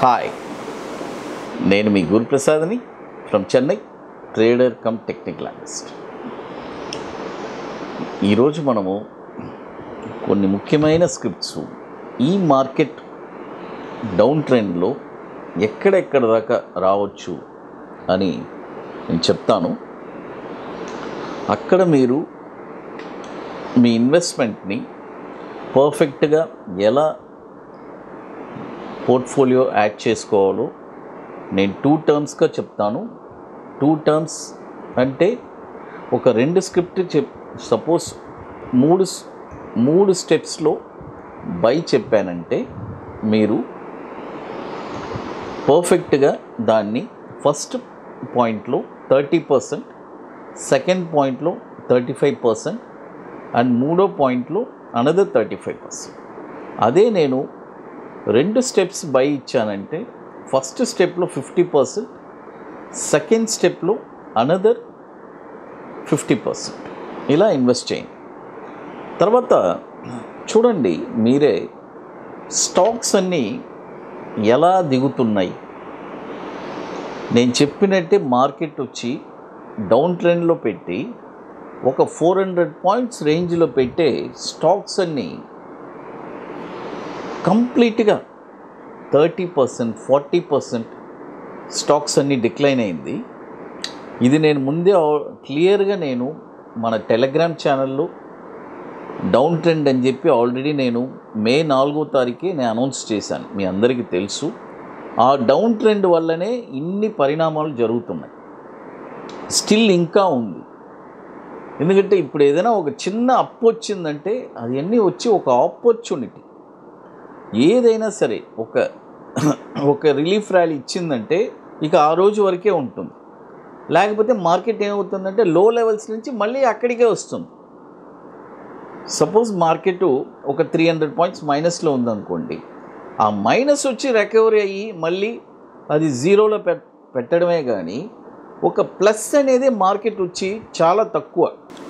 hi నేను మీ గురుప్రసాద్ని from Chennai trader cum technical analyst ఈరోజు మనము కొన్ని ముఖ్యమైన స్క్రిప్ట్స్ ఈ మార్కెట్ డౌన్ ట్రెండ్లో ఎక్కడెక్కడ దాకా రావచ్చు అని నేను చెప్తాను అక్కడ మీరు మీ ఇన్వెస్ట్మెంట్ని పర్ఫెక్ట్గా ఎలా పోర్ట్ఫోలియో యాడ్ చేసుకోవాలో నేను టూ టర్మ్స్గా చెప్తాను టూ టర్మ్స్ అంటే ఒక రెండు స్క్రిప్ట్ చెప్ సపోజ్ మూడు స్- మూడు స్టెప్స్లో బై చెప్పానంటే మీరు పర్ఫెక్ట్గా దాన్ని ఫస్ట్ పాయింట్లో థర్టీ పర్సెంట్ సెకండ్ పాయింట్లో థర్టీ ఫైవ్ పర్సెంట్ అండ్ మూడో పాయింట్లో అనదర్ థర్టీ ఫైవ్ పర్సెంట్ అదే నేను రెండు స్టెప్స్ బై ఇచ్చానంటే ఫస్ట్ స్టెప్లో ఫిఫ్టీ పర్సెంట్ సెకండ్ స్టెప్లో అనదర్ ఫిఫ్టీ పర్సెంట్ ఇలా ఇన్వెస్ట్ చేయండి తర్వాత చూడండి మీరే స్టాక్స్ అన్నీ ఎలా దిగుతున్నాయి నేను చెప్పినట్టే మార్కెట్ వచ్చి డౌన్ ట్రెండ్లో పెట్టి ఒక ఫోర్ హండ్రెడ్ పాయింట్స్ రేంజ్లో పెట్టే స్టాక్స్ అన్నీ కంప్లీట్గా thirty percent forty percent stocks అన్నీ డిక్లైన్ అయింది ఇది నేను ముందే ఆల్- క్లియర్గా నేను మన టెలిగ్రామ్ ఛానల్లో డౌన్ ట్రెండ్ అని చెప్పి ఆల్రెడీ నేను మే నాలుగో తారీఖే నేను అనౌన్స్ చేశాను మీ అందరికీ తెలుసు ఆ డౌన్ ట్రెండ్ వల్లనే ఇన్ని పరిణామాలు జరుగుతున్నాయి స్టిల్ ఇంకా ఉంది ఎందుకంటే ఇప్పుడు ఏదైనా ఒక చిన్న అప్పు వచ్చిందంటే అది అన్నీ వచ్చి ఒక ఆపర్చునిటీ ఏదైనా సరే ఒక ఒక రిలీఫ్ ర్యాలీ ఇచ్చిందంటే ఇక ఆ రోజు వరకే ఉంటుంది లేకపోతే మార్కెట్ ఏమవుతుందంటే లో లెవెల్స్ నుంచి మళ్ళీ అక్కడికే వస్తుంది సపోజ్ మార్కెట్ ఒక త్రీ హండ్రెడ్ పాయింట్స్ మైనస్లో ఉందనుకోండి ఆ మైనస్ వచ్చి రికవరీ అయ్యి మళ్ళీ అది జీరోలో పెట్ పెట్టడమే కానీ ఒక ప్లస్ అనేది మార్కెట్ వచ్చి చాలా తక్కువ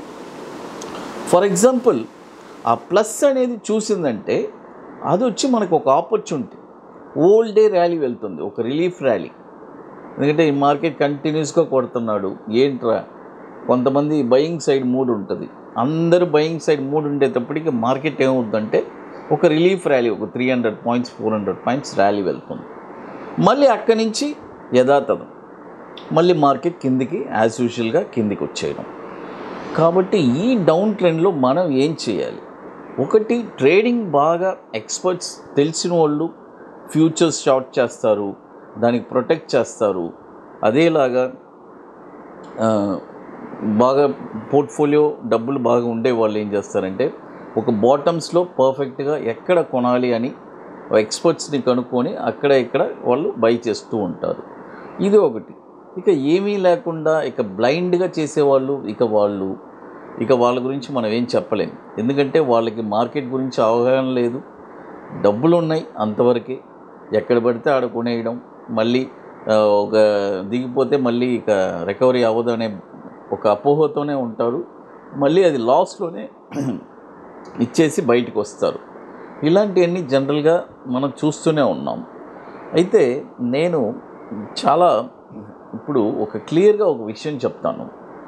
ఫర్ ఎగ్జాంపుల్ ఆ ప్లస్ అనేది చూసిందంటే అది వచ్చి మనకు ఒక ఆపర్చునిటీ ఓల్డ్ డే ర్యాలీ వెళ్తుంది ఒక రిలీఫ్ ర్యాలీ ఎందుకంటే ఈ మార్కెట్ కంటిన్యూస్గా కొడుతున్నాడు ఏంట్రా కొంతమంది బయింగ్ సైడ్ మూడ్ ఉంటుంది అందరూ బయింగ్ సైడ్ మూడ్ ఉండేటప్పటికి మార్కెట్ ఏమవుతుందంటే ఒక రిలీఫ్ ర్యాలీ ఒక three hundred points four hundred points rally వెళ్తుంది మళ్ళీ అక్కడి నుంచి యథాతథం మళ్ళీ మార్కెట్ కిందికి యాజ్ యూజువల్గా కిందికి వచ్చేయడం కాబట్టి ఈ డౌన్ ట్రెండ్లో మనం ఏం చేయాలి ఒకటి ట్రేడింగ్ బాగా ఎక్స్పర్ట్స్ తెలిసిన వాళ్ళు ఫ్యూచర్స్ షార్ట్ చేస్తారు దానికి ప్రొటెక్ట్ చేస్తారు అదేలాగా ఆ, బాగా పోర్ట్ఫోలియో డబ్బులు బాగా ఉండే వాళ్ళు ఏం చేస్తారంటే ఒక బాటమ్స్లో పర్ఫెక్ట్గా ఎక్కడ కొనాలి అని ఎక్స్పర్ట్స్ని కనుక్కొని అక్కడ ఇక్కడ వాళ్ళు బై చేస్తూ ఉంటారు ఇది ఒకటి ఇక ఏమీ లేకుండా ఇక బ్లైండ్గా చేసేవాళ్ళు ఇక వాళ్ళు ఇక వాళ్ళ గురించి మనం ఏం చెప్పలేం ఎందుకంటే వాళ్ళకి మార్కెట్ గురించి అవగాహన లేదు డబ్బులు ఉన్నాయి అంతవరకే ఎక్కడ పడితే ఆడ కొనేయడం మళ్ళీ ఆ, ఒక దిగిపోతే మళ్ళీ ఇక రికవరీ అవ్వదు అనే ఒక అపోహతోనే ఉంటారు మళ్ళీ అది లాస్లోనే ఇచ్చేసి బయటకు వస్తారు ఇలాంటివన్నీ జనరల్గా మనం చూస్తూనే ఉన్నాం అయితే నేను చాలా ఇప్పుడు ఒక క్లియర్గా ఒక విషయం చెప్తాను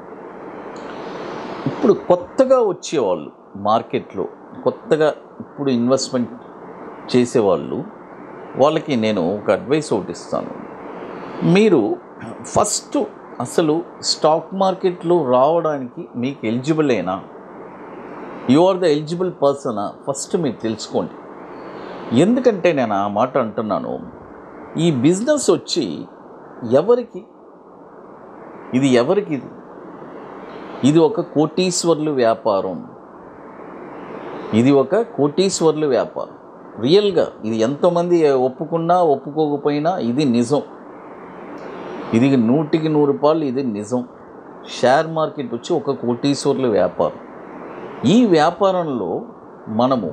ఇప్పుడు కొత్తగా వచ్చేవాళ్ళు మార్కెట్లో కొత్తగా ఇప్పుడు ఇన్వెస్ట్మెంట్ చేసేవాళ్ళు వాళ్ళకి నేను ఒక అడ్వైస్ ఒకటి ఇస్తాను మీరు ఫస్ట్ అసలు స్టాక్ మార్కెట్లో రావడానికి మీకు ఎలిజిబులేనా యు ఆర్ ద ఎలిజిబుల్ పర్సనా ఫస్ట్ మీరు తెలుసుకోండి ఎందుకంటే నేను ఆ మాట అంటున్నాను ఈ బిజినెస్ వచ్చి ఎవరికి ఇది ఎవరికి ఇది ఇది ఒక కోటీశ్వర్లు వ్యాపారం ఇది ఒక కోటీశ్వర్లు వ్యాపారం రియల్గా ఇది ఎంతోమంది ఒప్పుకున్నా ఒప్పుకోకపోయినా ఇది నిజం ఇది నూటికి నూరు రూపాయలు ఇది నిజం షేర్ మార్కెట్ వచ్చి ఒక కోటీశ్వర్ల వ్యాపారం ఈ వ్యాపారంలో మనము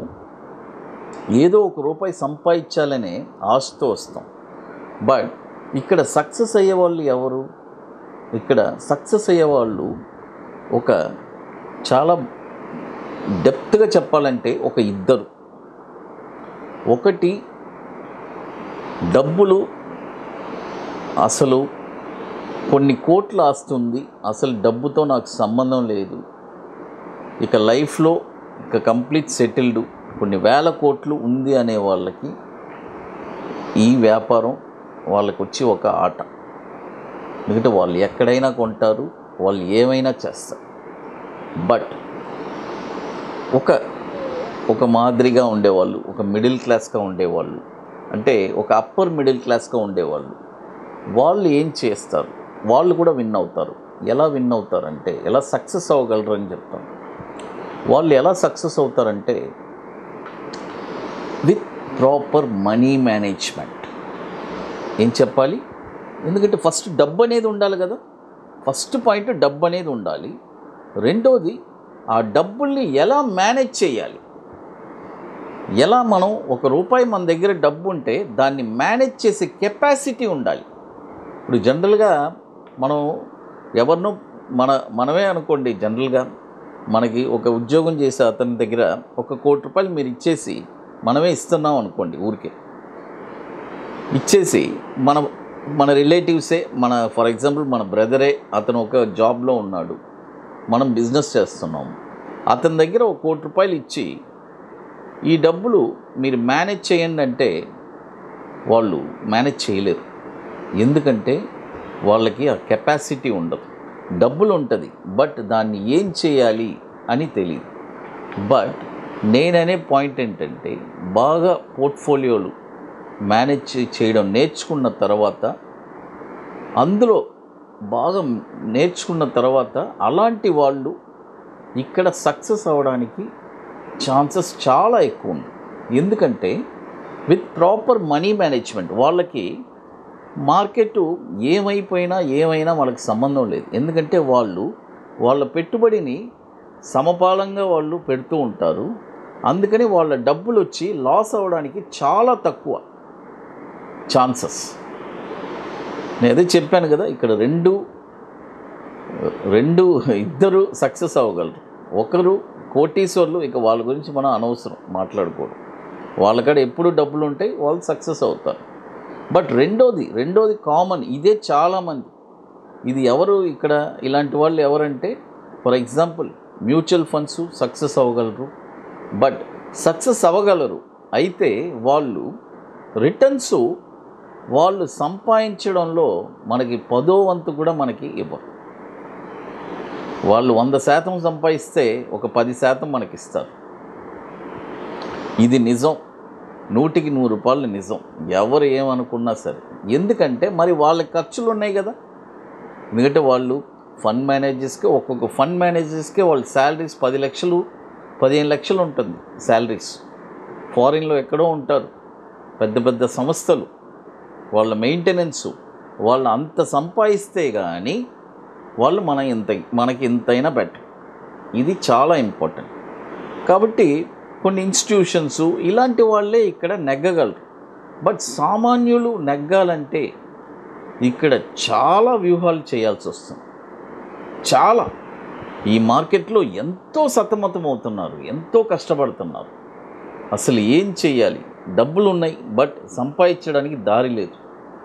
ఏదో ఒక రూపాయి సంపాదించాలనే ఆశతో వస్తాం బట్ ఇక్కడ సక్సెస్ అయ్యేవాళ్ళు ఎవరు ఇక్కడ సక్సెస్ అయ్యేవాళ్ళు ఒక చాలా డెప్త్గా చెప్పాలంటే ఒక ఇద్దరు ఒకటి డబ్బులు అసలు కొన్ని కోట్ల ఆస్తుంది అసలు డబ్బుతో నాకు సంబంధం లేదు ఇక లైఫ్లో ఇక కంప్లీట్ సెటిల్డ్ కొన్ని వేల కోట్లు ఉంది అనే వాళ్ళకి ఈ వ్యాపారం వాళ్ళకి వచ్చి ఒక ఆట ఎందుకంటే వాళ్ళు ఎక్కడైనా కొంటారు వాళ్ళు ఏమైనా చేస్తారు బట్ ఒక ఒక మాదిరిగా ఉండేవాళ్ళు ఒక మిడిల్ క్లాస్గా ఉండేవాళ్ళు అంటే ఒక అప్పర్ మిడిల్ క్లాస్గా ఉండేవాళ్ళు వాళ్ళు ఏం చేస్తారు వాళ్ళు కూడా విన్ అవుతారు ఎలా విన్ అవుతారంటే ఎలా సక్సెస్ అవ్వగలరు అని చెప్తాను వాళ్ళు ఎలా సక్సెస్ అవుతారంటే విత్ ప్రాపర్ మనీ మేనేజ్మెంట్ ఏం చెప్పాలి ఎందుకంటే ఫస్ట్ డబ్బు అనేది ఉండాలి కదా ఫస్ట్ పాయింట్ డబ్బు అనేది ఉండాలి రెండోది ఆ డబ్బుల్ని ఎలా మేనేజ్ చేయాలి ఎలా మనం ఒక రూపాయి మన దగ్గర డబ్బు ఉంటే దాన్ని మేనేజ్ చేసే కెపాసిటీ ఉండాలి ఇప్పుడు జనరల్గా మనం ఎవరినో మన మనమే అనుకోండి జనరల్గా మనకి ఒక ఉద్యోగం చేసే అతని దగ్గర ఒక కోటి రూపాయలు మీరు ఇచ్చేసి మనమే ఇస్తున్నాం అనుకోండి ఊరికే ఇచ్చేసి మన మన రిలేటివ్సే మన ఫర్ ఎగ్జాంపుల్ మన బ్రదరే అతను ఒక జాబ్లో ఉన్నాడు మనం బిజినెస్ చేస్తున్నాం అతని దగ్గర ఒక కోటి రూపాయలు ఇచ్చి ఈ డబ్బులు మీరు మేనేజ్ చేయండి అంటే వాళ్ళు మేనేజ్ చేయలేరు ఎందుకంటే వాళ్ళకి ఆ కెపాసిటీ ఉండదు డబ్బులు ఉంటుంది బట్ దాన్ని ఏం చేయాలి అని తెలియదు బట్ నేననే పాయింట్ ఏంటంటే బాగా పోర్ట్ఫోలియోలు మేనేజ్ చే- చేయడం నేర్చుకున్న తర్వాత అందులో బాగా నేర్చుకున్న తర్వాత అలాంటి వాళ్ళు ఇక్కడ సక్సెస్ అవ్వడానికి ఛాన్సెస్ చాలా ఎక్కువ ఉంది ఎందుకంటే విత్ ప్రాపర్ మనీ మేనేజ్మెంట్ వాళ్ళకి మార్కెట్ ఏమైపోయినా ఏమైనా వాళ్ళకి సంబంధం లేదు ఎందుకంటే వాళ్ళు వాళ్ళ పెట్టుబడిని సమపాలంగా వాళ్ళు పెడుతూ ఉంటారు అందుకని వాళ్ళ డబ్బులు వచ్చి లాస్ అవ్వడానికి చాలా తక్కువ ఛాన్సెస్ నేను అదే చెప్పాను కదా ఇక్కడ రెండు రెండు ఇద్దరు సక్సెస్ అవ్వగలరు ఒకరు కోటీశ్వర్లు ఇక వాళ్ళ గురించి మనం అనవసరం మాట్లాడుకోవడం వాళ్ళకాడ ఎప్పుడు డబ్బులు ఉంటాయి వాళ్ళు సక్సెస్ అవుతారు బట్ రెండోది రెండోది కామన్ ఇదే చాలామంది ఇది ఎవరు ఇక్కడ ఇలాంటి వాళ్ళు ఎవరంటే for example mutual funds success అవ్వగలరు బట్ సక్సెస్ అవ్వగలరు అయితే వాళ్ళు రిటర్న్స్ వాళ్ళు సంపాదించడంలో మనకి పదో వంతు కూడా మనకి ఇవ్వరు వాళ్ళు వంద శాతం సంపాదిస్తే ఒక పది శాతం మనకి ఇస్తారు ఇది నిజం నూటికి నూరు రూపాయలు నిజం ఎవరు ఏమనుకున్నా సరే ఎందుకంటే మరి వాళ్ళ ఖర్చులు ఉన్నాయి కదా ఎందుకంటే వాళ్ళు ఫండ్ మేనేజర్స్కి ఒక్కొక్క ఫండ్ మేనేజర్స్కి వాళ్ళ శాలరీస్ పది లక్షలు పదిహేను లక్షలు ఉంటుంది శాలరీస్ ఫారిన్లో ఎక్కడో ఉంటారు పెద్ద పెద్ద సంస్థలు వాళ్ళ మెయింటెనెన్సు వాళ్ళు అంత సంపాదిస్తే కానీ వాళ్ళు మన ఇంత మనకి ఇంతైనా బెటర్ ఇది చాలా ఇంపార్టెంట్ కాబట్టి కొన్ని ఇన్స్టిట్యూషన్స్ ఇలాంటి వాళ్ళే ఇక్కడ నెగ్గగలరు బట్ సామాన్యులు నెగ్గాలంటే ఇక్కడ చాలా వ్యూహాలు చేయాల్సి వస్తుంది చాలా ఈ మార్కెట్లో ఎంతో సతమతం అవుతున్నారు ఎంతో కష్టపడుతున్నారు అసలు ఏం చేయాలి డబ్బులు ఉన్నాయి బట్ సంపాదించడానికి దారి లేదు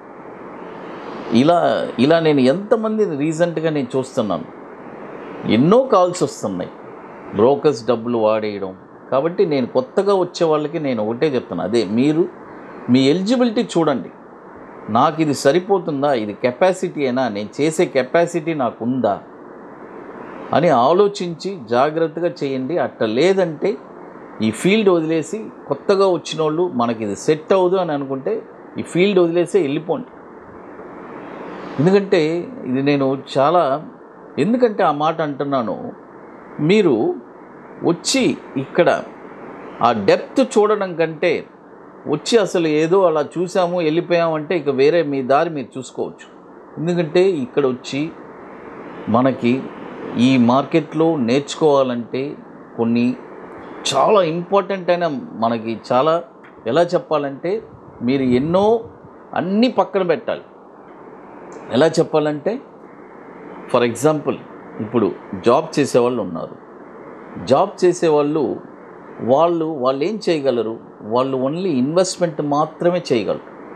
ఇలా ఇలా నేను ఎంతమంది రీసెంట్గా నేను చూస్తున్నాను ఎన్నో కాల్స్ వస్తున్నాయి బ్రోకర్స్ డబ్బులు వాడేయడం కాబట్టి నేను కొత్తగా వచ్చే వాళ్ళకి నేను ఒకటే చెప్తాను అదే మీరు మీ ఎలిజిబిలిటీ చూడండి నాకు ఇది సరిపోతుందా ఇది కెపాసిటీ అయినా నేను చేసే కెపాసిటీ నాకు ఉందా అని ఆలోచించి జాగ్రత్తగా చేయండి అట్ట లేదంటే ఈ ఫీల్డ్ వదిలేసి కొత్తగా వచ్చిన వాళ్ళు మనకి ఇది సెట్ అవ్వదు అని అనుకుంటే ఈ ఫీల్డ్ వదిలేసి వెళ్ళిపోండి ఎందుకంటే ఇది నేను చాలా ఎందుకంటే ఆ మాట అంటున్నాను మీరు వచ్చి ఇక్కడ ఆ డెప్త్ చూడడం కంటే వచ్చి అసలు ఏదో అలా చూసాము వెళ్ళిపోయామంటే ఇక వేరే మీ దారి మీరు చూసుకోవచ్చు ఎందుకంటే ఇక్కడ వచ్చి మనకి ఈ మార్కెట్లో నేర్చుకోవాలంటే కొన్ని చాలా ఇంపార్టెంట్ అయిన మనకి చాలా ఎలా చెప్పాలంటే మీరు ఎన్నో అన్నీ పక్కన పెట్టాలి ఎలా చెప్పాలంటే ఫర్ ఎగ్జాంపుల్ ఇప్పుడు జాబ్ చేసేవాళ్ళు ఉన్నారు జాబ్ చేసేవాళ్ళు వాళ్ళు వాళ్ళు ఏం చేయగలరు వాళ్ళు ఓన్లీ ఇన్వెస్ట్మెంట్ మాత్రమే చేయగలరు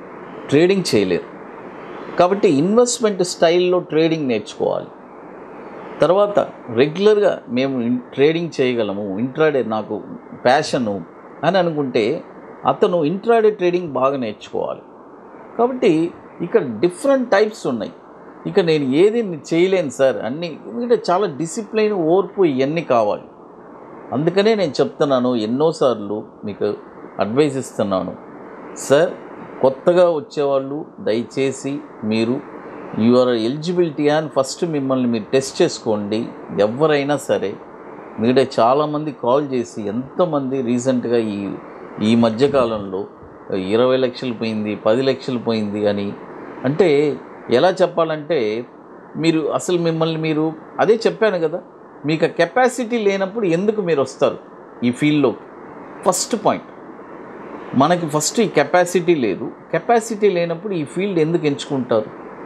ట్రేడింగ్ చేయలేరు కాబట్టి ఇన్వెస్ట్మెంట్ స్టైల్లో ట్రేడింగ్ నేర్చుకోవాలి తర్వాత రెగ్యులర్గా మేము ఇన్- ట్రేడింగ్ చేయగలము ఇంట్రాడే నాకు ప్యాషను అని అనుకుంటే అతను ఇంట్రాడే ట్రేడింగ్ బాగా నేర్చుకోవాలి కాబట్టి ఇక్కడ డిఫరెంట్ టైప్స్ ఉన్నాయి ఇక నేను ఏది చేయలేను సార్ అన్నీ ఎందుకంటే చాలా డిసిప్లైన్ ఓర్పు ఇవన్నీ కావాలి అందుకనే నేను చెప్తున్నాను ఎన్నోసార్లు మీకు అడ్వైస్ ఇస్తున్నాను సార్ కొత్తగా వచ్చేవాళ్ళు దయచేసి మీరు యువర్ ఎలిజిబిలిటీ అని ఫస్ట్ మిమ్మల్ని మీరు టెస్ట్ చేసుకోండి ఎవరైనా సరే మీరే చాలామంది కాల్ చేసి ఎంతమంది రీసెంట్గా ఈ ఈ మధ్యకాలంలో ఇరవై లక్షలు పోయింది పది లక్షలు పోయింది అని అంటే ఎలా చెప్పాలంటే మీరు అసలు మిమ్మల్ని మీరు అదే చెప్పాను కదా మీకు ఆ కెపాసిటీ లేనప్పుడు ఎందుకు మీరు వస్తారు ఈ ఫీల్డ్లో ఫస్ట్ పాయింట్ మనకి ఫస్ట్ ఈ కెపాసిటీ లేదు కెపాసిటీ లేనప్పుడు ఈ ఫీల్డ్ ఎందుకు ఎంచుకుంటారు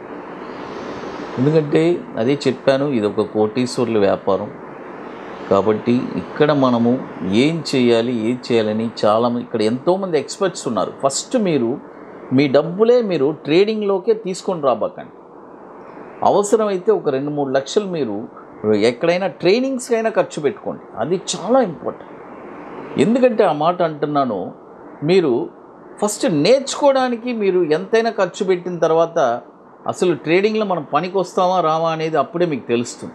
ఎందుకంటే అదే చెప్పాను ఇది ఒక కోటీశ్వర్ల వ్యాపారం కాబట్టి ఇక్కడ మనము ఏం చేయాలి ఏం చేయాలని చాలా ఇక్కడ ఎంతోమంది ఎక్స్పర్ట్స్ ఉన్నారు ఫస్ట్ మీరు మీ డబ్బులే మీరు ట్రేడింగ్లోకే తీసుకొని రాబాకండి అవసరమైతే ఒక రెండు మూడు లక్షలు మీరు ఎక్కడైనా ట్రైనింగ్స్కి అయినా ఖర్చు పెట్టుకోండి అది చాలా ఇంపార్టెంట్ ఎందుకంటే ఆ మాట అంటున్నాను మీరు ఫస్ట్ నేర్చుకోవడానికి మీరు ఎంతైనా ఖర్చు పెట్టిన తర్వాత అసలు ట్రేడింగ్లో మనం పనికి వస్తామా రామా అనేది అప్పుడే మీకు తెలుస్తుంది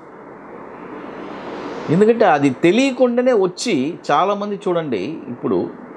ఎందుకంటే అది తెలియకుండానే వచ్చి చాలామంది చూడండి ఇప్పుడు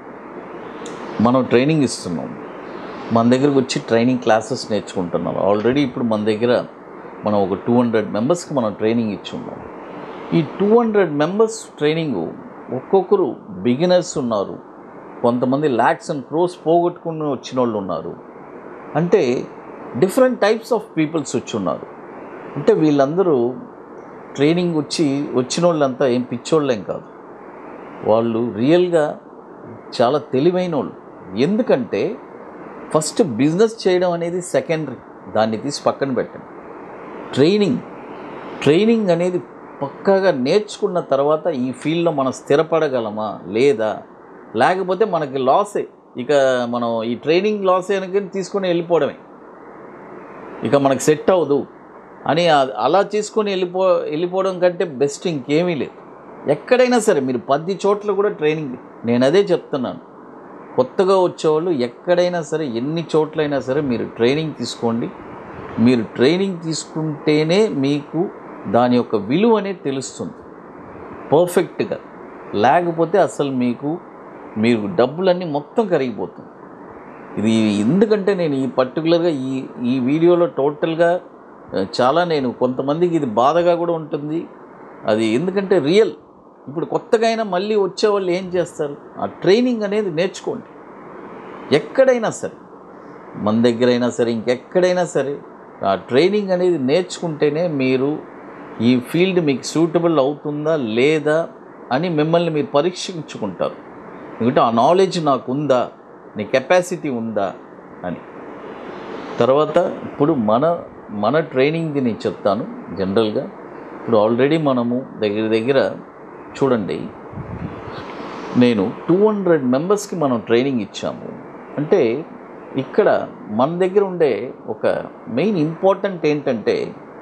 మనం ట్రైనింగ్ ఇస్తున్నాం మన దగ్గరకు వచ్చి ట్రైనింగ్ క్లాసెస్ నేర్చుకుంటున్నాం ఆల్రెడీ ఇప్పుడు మన దగ్గర మనం ఒక టూ హండ్రెడ్ మెంబర్స్కి మనం ట్రైనింగ్ ఇచ్చి ఉన్నాం ఈ టూ హండ్రెడ్ మెంబర్స్ ట్రైనింగ్ ఒక్కొక్కరు బిగినర్స్ ఉన్నారు కొంతమంది ల్యాక్స్ అండ్ క్రోస్ పోగొట్టుకుని వచ్చిన వాళ్ళు ఉన్నారు అంటే డిఫరెంట్ టైప్స్ ఆఫ్ పీపుల్స్ వచ్చి ఉన్నారు అంటే వీళ్ళందరూ ట్రైనింగ్ వచ్చి వచ్చిన వాళ్ళంతా ఏం పిచ్చోళ్ళేం కాదు వాళ్ళు రియల్గా చాలా తెలివైన వాళ్ళు ఎందుకంటే ఫస్ట్ బిజినెస్ చేయడం అనేది సెకండరీ దాన్ని తీసి పక్కన పెట్టండి ట్రైనింగ్ ట్రైనింగ్ అనేది పక్కాగా నేర్చుకున్న తర్వాత ఈ ఫీల్డ్లో మనం స్థిరపడగలమా లేదా లేకపోతే మనకి లాసే ఇక మనం ఈ ట్రైనింగ్ లాస్ అనుకుని తీసుకొని వెళ్ళిపోవడమే ఇక మనకు సెట్ అవ్వదు అని ఆ- అలా తీసుకొని వెళ్ళిపో వెళ్ళిపోవడం కంటే బెస్ట్ ఇంకేమీ లేదు ఎక్కడైనా సరే మీరు పది చోట్ల కూడా ట్రైనింగ్ నేను అదే చెప్తున్నాను కొత్తగా వచ్చేవాళ్ళు ఎక్కడైనా సరే ఎన్ని చోట్లైనా సరే మీరు ట్రైనింగ్ తీసుకోండి మీరు ట్రైనింగ్ తీసుకుంటేనే మీకు దాని యొక్క విలువ అనేది తెలుస్తుంది పర్ఫెక్ట్గా లేకపోతే అసలు మీకు మీరు డబ్బులన్నీ మొత్తం కరిగిపోతుంది ఇది ఎందుకంటే నేను ఈ పర్టికులర్గా ఈ ఈ వీడియోలో టోటల్గా ఆ, చాలా నేను కొంతమందికి ఇది బాధగా కూడా ఉంటుంది అది ఎందుకంటే రియల్ ఇప్పుడు కొత్తగా అయినా మళ్ళీ వచ్చేవాళ్ళు ఏం చేస్తారు ఆ ట్రైనింగ్ అనేది నేర్చుకోండి ఎక్కడైనా సరే మన దగ్గర అయినా సరే ఇంకెక్కడైనా సరే ఆ ట్రైనింగ్ అనేది నేర్చుకుంటేనే మీరు ఈ ఫీల్డ్ మీకు సూటబుల్ అవుతుందా లేదా అని మిమ్మల్ని మీరు పరీక్షించుకుంటారు ఎందుకంటే ఆ నాలెడ్జ్ నాకు ఉందా నీ కెపాసిటీ ఉందా అని తర్వాత ఇప్పుడు మన మన ట్రైనింగ్ది నేను చెప్తాను జనరల్గా ఇప్పుడు ఆల్రెడీ మనము దగ్గర దగ్గర చూడండి నేను టూ హండ్రెడ్ మెంబర్స్కి మనం ట్రైనింగ్ ఇచ్చాము అంటే ఇక్కడ మన దగ్గర ఉండే ఒక మెయిన్ ఇంపార్టెంట్ ఏంటంటే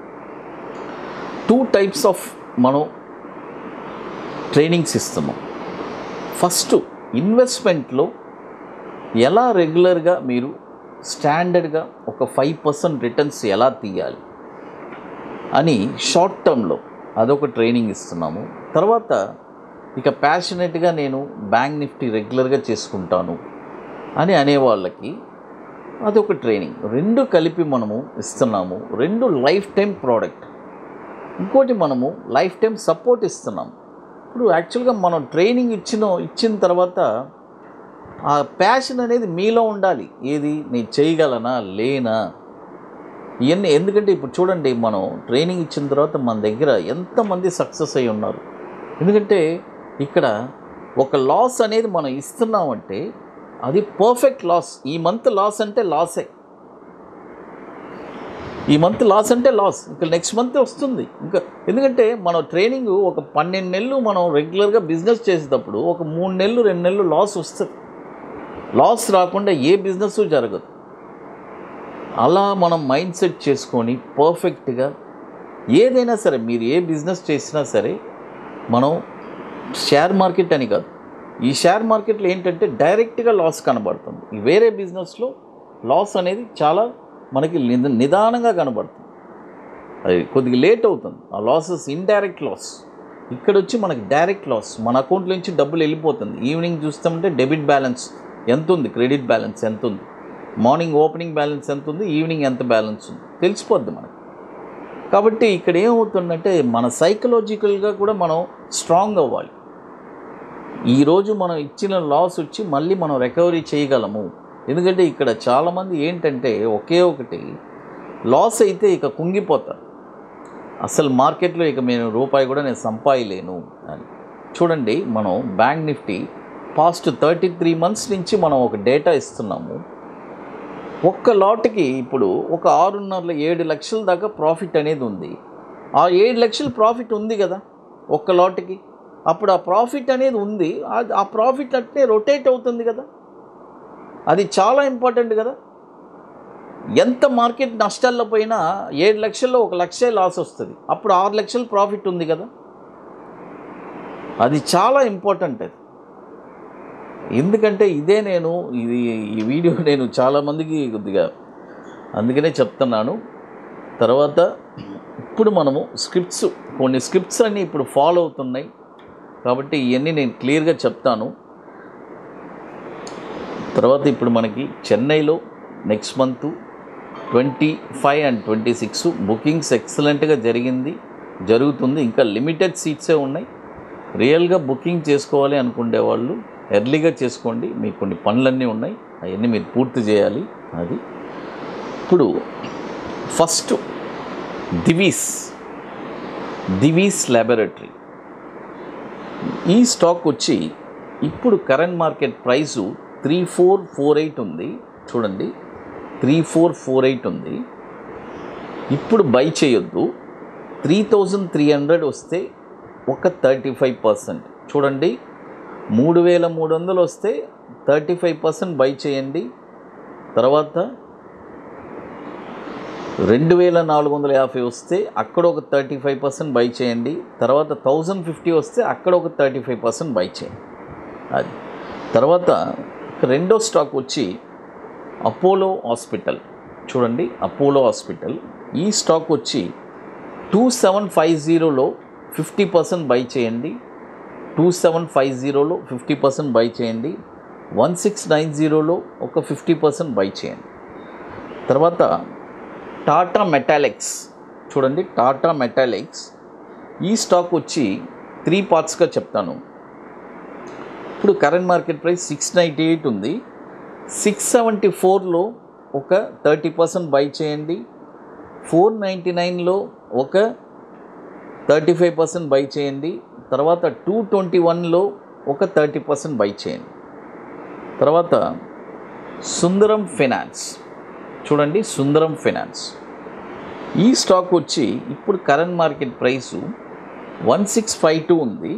టూ టైప్స్ ఆఫ్ మనం ట్రైనింగ్స్ ఇస్తున్నాం ఫస్ట్ ఇన్వెస్ట్మెంట్లో ఎలా రెగ్యులర్గా మీరు స్టాండర్డ్గా ఒక ఫైవ్ పర్సెంట్ రిటర్న్స్ ఎలా తీయాలి అని షార్ట్ టర్మ్లో అదొక ట్రైనింగ్ ఇస్తున్నాము తర్వాత ఇక ప్యాషనెట్గా నేను బ్యాంక్ నిఫ్టీ రెగ్యులర్గా చేసుకుంటాను అని అనేవాళ్ళకి అదొక ట్రైనింగ్ రెండు కలిపి మనము ఇస్తున్నాము రెండు లైఫ్ టైం ప్రోడక్ట్ ఇంకోటి మనము లైఫ్ టైం సపోర్ట్ ఇస్తున్నాం ఇప్పుడు యాక్చువల్గా మనం ట్రైనింగ్ ఇచ్చిన ఇచ్చిన తర్వాత ఆ ప్యాషన్ అనేది మీలో ఉండాలి ఏది నేను చేయగలనా లేనా ఇవన్నీ ఎందుకంటే ఇప్పుడు చూడండి మనం ట్రైనింగ్ ఇచ్చిన తర్వాత మన దగ్గర ఎంతమంది సక్సెస్ అయి ఉన్నారు ఎందుకంటే ఇక్కడ ఒక లాస్ అనేది మనం ఇస్తున్నామంటే అది పర్ఫెక్ట్ లాస్ ఈ మంత్ లాస్ అంటే లాసే ఈ మంత్ లాస్ అంటే లాస్ ఇంకా నెక్స్ట్ మంత్ వస్తుంది ఇంకా ఎందుకంటే మన ట్రైనింగ్ ఒక పన్నెండు నెలలు మనం రెగ్యులర్గా బిజినెస్ చేసేటప్పుడు ఒక మూడు నెలలు రెండు నెలలు లాస్ వస్తుంది లాస్ రాకుండా ఏ బిజినెస్ జరగదు అలా మనం మైండ్ సెట్ చేసుకొని పర్ఫెక్ట్గా ఏదైనా సరే మీరు ఏ బిజినెస్ చేసినా సరే మనం షేర్ మార్కెట్ అని కాదు ఈ షేర్ మార్కెట్లో ఏంటంటే డైరెక్ట్గా లాస్ కనబడుతుంది ఈ వేరే బిజినెస్లో లాస్ అనేది చాలా మనకి నిద- నిదానంగా కనబడుతుంది అది కొద్దిగా లేట్ అవుతుంది ఆ లాసెస్ ఇండైరెక్ట్ లాస్ ఇక్కడ వచ్చి మనకి డైరెక్ట్ లాస్ మన అకౌంట్ నుంచి డబ్బులు వెళ్ళిపోతుంది ఈవినింగ్ చూస్తామంటే డెబిట్ బ్యాలెన్స్ ఎంత ఉంది క్రెడిట్ బ్యాలెన్స్ ఎంత ఉంది మార్నింగ్ ఓపెనింగ్ బ్యాలెన్స్ ఎంత ఉంది ఈవినింగ్ ఎంత బ్యాలెన్స్ ఉంది తెలిసిపోద్ది మనకి కాబట్టి ఇక్కడ ఏమవుతుందంటే మన సైకలాజికల్గా కూడా మనం స్ట్రాంగ్ అవ్వాలి ఈరోజు మనం ఇచ్చిన లాస్ వచ్చి మళ్ళీ మనం రికవరీ చేయగలము ఎందుకంటే ఇక్కడ చాలామంది ఏంటంటే ఒకే ఒకటి లాస్ అయితే ఇక కుంగిపోతారు అసలు మార్కెట్లో ఇక నేను రూపాయి కూడా నేను సంపాయలేను అని చూడండి మనం bank Nifty past thirty three months నుంచి మనం ఒక డేటా ఇస్తున్నాము ఒక్క లాట్కి ఇప్పుడు ఒక ఆరున్నర ఏడు లక్షల దాకా ప్రాఫిట్ అనేది ఉంది ఆ ఏడు లక్షల ప్రాఫిట్ ఉంది కదా ఒక్క లాట్కి అప్పుడు ఆ ప్రాఫిట్ అనేది ఉంది ఆ- ఆ ప్రాఫిట్ అంటే రొటేట్ అవుతుంది కదా అది చాలా ఇంపార్టెంట్ కదా ఎంత మార్కెట్ నష్టాల్లో పోయినా ఏడు లక్షల్లో ఒక లక్షే లాస్ వస్తుంది అప్పుడు ఆరు లక్షల ప్రాఫిట్ ఉంది కదా అది చాలా ఇంపార్టెంట్ అది ఎందుకంటే ఇదే నేను ఇది ఈ వీడియో నేను చాలామందికి కొద్దిగా అందుకనే చెప్తున్నాను తర్వాత ఇప్పుడు మనము స్క్రిప్ట్స్ కొన్ని స్క్రిప్ట్స్ అన్నీ ఇప్పుడు ఫాలో అవుతున్నాయి కాబట్టి ఇవన్నీ నేను క్లియర్గా చెప్తాను తర్వాత ఇప్పుడు మనకి చెన్నైలో next month twenty five and twenty six bookings ఎక్సలెంట్గా జరిగింది జరుగుతుంది ఇంకా లిమిటెడ్ సీట్సే ఉన్నాయి రియల్గా బుకింగ్ చేసుకోవాలి అనుకునే వాళ్ళు ఎర్లీగా చేసుకోండి మీకు కొన్ని పనులన్నీ ఉన్నాయి అవన్నీ మీరు పూర్తి చేయాలి అది ఇప్పుడు ఫస్ట్ దివీస్ దివీస్ ల్యాబొరేటరీ ఈ స్టాక్ వచ్చి ఇప్పుడు current market price three four four eight ఉంది చూడండి త్రీ ఫోర్ ఫోర్ ఎయిట్ ఉంది ఇప్పుడు బై చేయొద్దు త్రీ థౌజండ్ త్రీ హండ్రెడ్ వస్తే ఒక థర్టీ ఫైవ్ పర్సెంట్ చూడండి మూడు వేల మూడు వందలు వస్తే థర్టీ ఫైవ్ పర్సెంట్ బై చేయండి తర్వాత రెండు వేల నాలుగు వందల యాభై వస్తే అక్కడ ఒక థర్టీ ఫైవ్ పర్సెంట్ బై చేయండి తర్వాత థౌజండ్ ఫిఫ్టీ వస్తే అక్కడ ఒక థర్టీ ఫైవ్ పర్సెంట్ బై చేయండి అది తర్వాత రెండో స్టాక్ వచ్చి అపోలో హాస్పిటల్ చూడండి అపోలో హాస్పిటల్ ఈ స్టాక్ వచ్చి టూ సెవెన్ ఫైవ్ జీరోలో ఫిఫ్టీ పర్సెంట్ బై చేయండి టూ సెవెన్ ఫైవ్ జీరోలో ఫిఫ్టీ పర్సెంట్ బై చేయండి వన్ సిక్స్ నైన్ జీరోలో ఒక ఫిఫ్టీ పర్సెంట్ బై చేయండి తర్వాత టాటా మెటాలిక్స్ చూడండి టాటా మెటాలిక్స్ ఈ స్టాక్ వచ్చి త్రీ పార్ట్స్గా చెప్తాను ఇప్పుడు current market price six ninety eight ఉంది సిక్స్ సెవెంటీ ఫోర్లో ఒక థర్టీ పర్సెంట్ బై చేయండి ఫోర్ నైంటీ నైన్లో ఒక థర్టీ ఫైవ్ పర్సెంట్ బై చేయండి తర్వాత టూ ట్వంటీ వన్లో ఒక థర్టీ పర్సెంట్ బై చేయండి తర్వాత సుందరం ఫైనాన్స్ చూడండి సుందరం ఫైనాన్స్ ఈ స్టాక్ వచ్చి ఇప్పుడు current market price one six five two ఉంది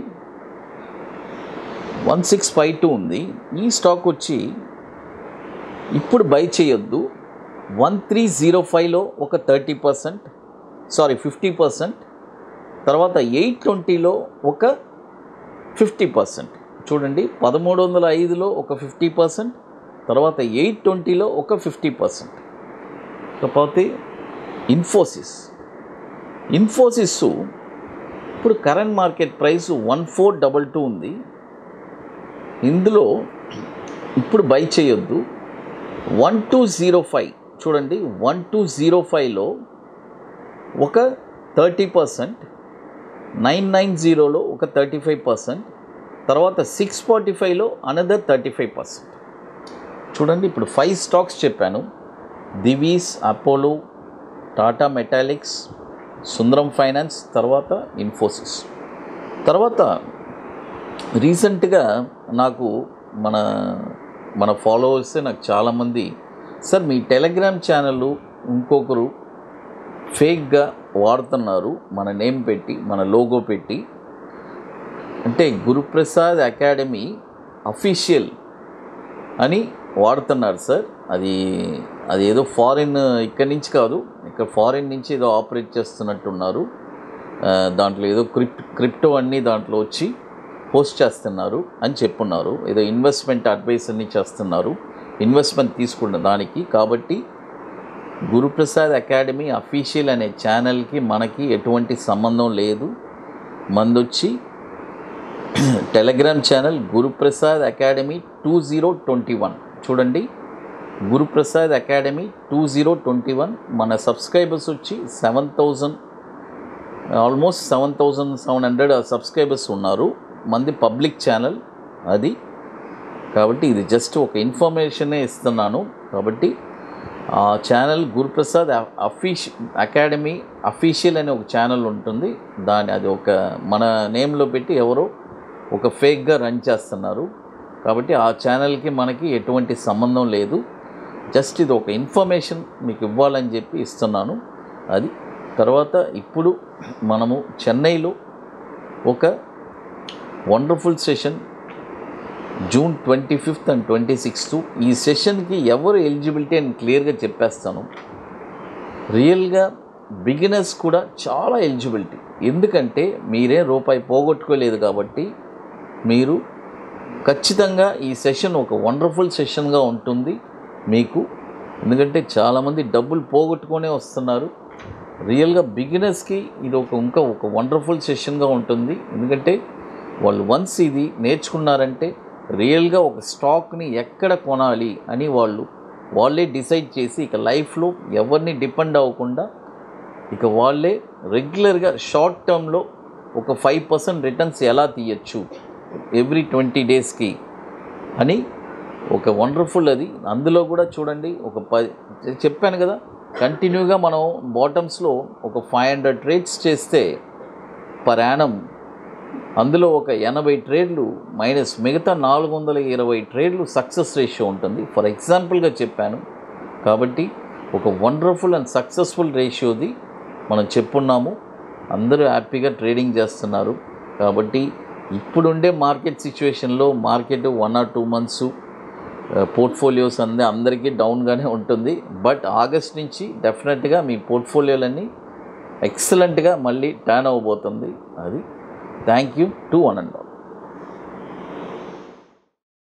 వన్ సిక్స్ ఫైవ్ టూ ఉంది ఈ స్టాక్ వచ్చి ఇప్పుడు బై చేయొద్దు వన్ త్రీ జీరో ఫైవ్లో ఒక thirty percent sorry fifty percent తర్వాత ఎయిట్ ట్వంటీలో ఒక ఫిఫ్టీ పర్సెంట్ చూడండి పదమూడు వందల ఐదులో ఒక ఫిఫ్టీ పర్సెంట్ తర్వాత ఎయిట్ ట్వంటీలో ఒక ఫిఫ్టీ పర్సెంట్ కాకపోతే ఇన్ఫోసిస్ ఇన్ఫోసిస్ ఇప్పుడు current market price one four double two ఉంది ఇందులో ఇప్పుడు బై చేయొద్దు వన్ టూ జీరో ఫైవ్ చూడండి వన్ టూ జీరో ఫైవ్లో ఒక థర్టీ పర్సెంట్ నైన్ నైన్ జీరోలో ఒక థర్టీ ఫైవ్ పర్సెంట్ తర్వాత సిక్స్ ఫార్టీ ఫైవ్లో అనదర్ థర్టీ ఫైవ్ పర్సెంట్ చూడండి ఇప్పుడు ఫైవ్ స్టాక్స్ చెప్పాను దివీస్ అపోలో టాటా మెటాలిక్స్ సుందరం ఫైనాన్స్ తర్వాత ఇన్ఫోసిస్ తర్వాత రీసెంట్గా నాకు మన మన ఫాలోవర్సే నాకు చాలామంది సార్ మీ టెలిగ్రామ్ ఛానల్ ఇంకొకరు ఫేక్గా వాడుతున్నారు మన నేమ్ పెట్టి మన లోగో పెట్టి అంటే గురుప్రసాద్ అకాడమీ అఫీషియల్ అని వాడుతున్నారు సార్ అది అది ఏదో ఫారిన్ ఇక్కడి నుంచి కాదు ఇక్కడ ఫారిన్ నుంచి ఏదో ఆపరేట్ చేస్తున్నట్టున్నారు ఆ, దాంట్లో ఏదో క్రిప్ క్రిప్టో అన్నీ దాంట్లో వచ్చి పోస్ట్ చేస్తున్నారు అని చెప్పున్నారు ఏదో ఇన్వెస్ట్మెంట్ అడ్వైస్ అన్ని చేస్తున్నారు ఇన్వెస్ట్మెంట్ తీసుకున్న దానికి కాబట్టి గురుప్రసాద్ అకాడమీ అఫీషియల్ అనే ఛానల్కి మనకి ఎటువంటి సంబంధం లేదు మందొచ్చి Telegram channel Guruprasad academy two zero twenty one చూడండి Guruprasad academy two zero twenty one మన సబ్స్క్రైబర్స్ వచ్చి seven thousand almost seven thousand seven hundred subscribers ఉన్నారు మంది పబ్లిక్ ఛానల్ అది కాబట్టి ఇది జస్ట్ ఒక ఇన్ఫర్మేషనే ఇస్తున్నాను కాబట్టి ఆ ఛానల్ గురుప్రసాద్ అఫీషి అకాడమీ అఫీషియల్ అనే ఒక ఛానల్ ఉంటుంది దాని అది ఒక మన నేమ్లో పెట్టి ఎవరో ఒక ఫేక్గా రన్ చేస్తున్నారు కాబట్టి ఆ ఛానల్కి మనకి ఎటువంటి సంబంధం లేదు జస్ట్ ఇది ఒక ఇన్ఫర్మేషన్ మీకు ఇవ్వాలని చెప్పి ఇస్తున్నాను అది తర్వాత ఇప్పుడు మనము చెన్నైలో ఒక wonderful session June twenty fifth and twenty sixth ఈ సెషన్కి ఎవరు ఎలిజిబిలిటీ అని క్లియర్గా చెప్పేస్తాను రియల్గా బిగినర్స్ కూడా చాలా ఎలిజిబిలిటీ ఎందుకంటే మీరే రూపాయి పోగొట్టుకోలేదు కాబట్టి మీరు ఖచ్చితంగా ఈ సెషన్ ఒక వండర్ఫుల్ సెషన్గా ఉంటుంది మీకు ఎందుకంటే చాలామంది డబ్బులు పోగొట్టుకొనే వస్తున్నారు రియల్గా బిగినర్స్కి ఇది ఒక ఇంకా ఒక వండర్ఫుల్ సెషన్గా ఉంటుంది ఎందుకంటే వాళ్ళు వన్స్ ఇది నేర్చుకున్నారంటే రియల్గా ఒక స్టాక్ని ఎక్కడ కొనాలి అని వాళ్ళు వాళ్ళే డిసైడ్ చేసి ఇక లైఫ్లో ఎవరిని డిపెండ్ అవ్వకుండా ఇక వాళ్ళే రెగ్యులర్గా షార్ట్ టర్మ్లో ఒక ఫైవ్ పర్సెంట్ రిటర్న్స్ ఎలా తీయచ్చు ఎవ్రీ ట్వంటీ డేస్కి అని ఒక వండర్ఫుల్ అది అందులో కూడా చూడండి ఒక పది చెప్పాను కదా కంటిన్యూగా మనం బాటమ్స్లో ఒక ఫైవ్ హండ్రెడ్ ట్రేడ్స్ చేస్తే పర్ యానం అందులో ఒక ఎనభై ట్రేడ్లు మైనస్ మిగతా నాలుగు వందల ఇరవై ట్రేడ్లు సక్సెస్ రేషియో ఉంటుంది ఫర్ ఎగ్జాంపుల్గా చెప్పాను కాబట్టి ఒక వండర్ఫుల్ అండ్ సక్సెస్ఫుల్ రేషియోది మనం చెప్పున్నాము అందరూ హ్యాపీగా ట్రేడింగ్ చేస్తున్నారు కాబట్టి ఇప్పుడుండే మార్కెట్ సిచ్యువేషన్లో market one or two months portfolios అందే అందరికీ డౌన్గానే ఉంటుంది బట్ ఆగస్ట్ నుంచి డెఫినెట్గా మీ పోర్ట్ఫోలియోలన్నీ ఎక్సలెంట్గా మళ్ళీ టర్న్ అవ్వబోతుంది అది thank you to one and all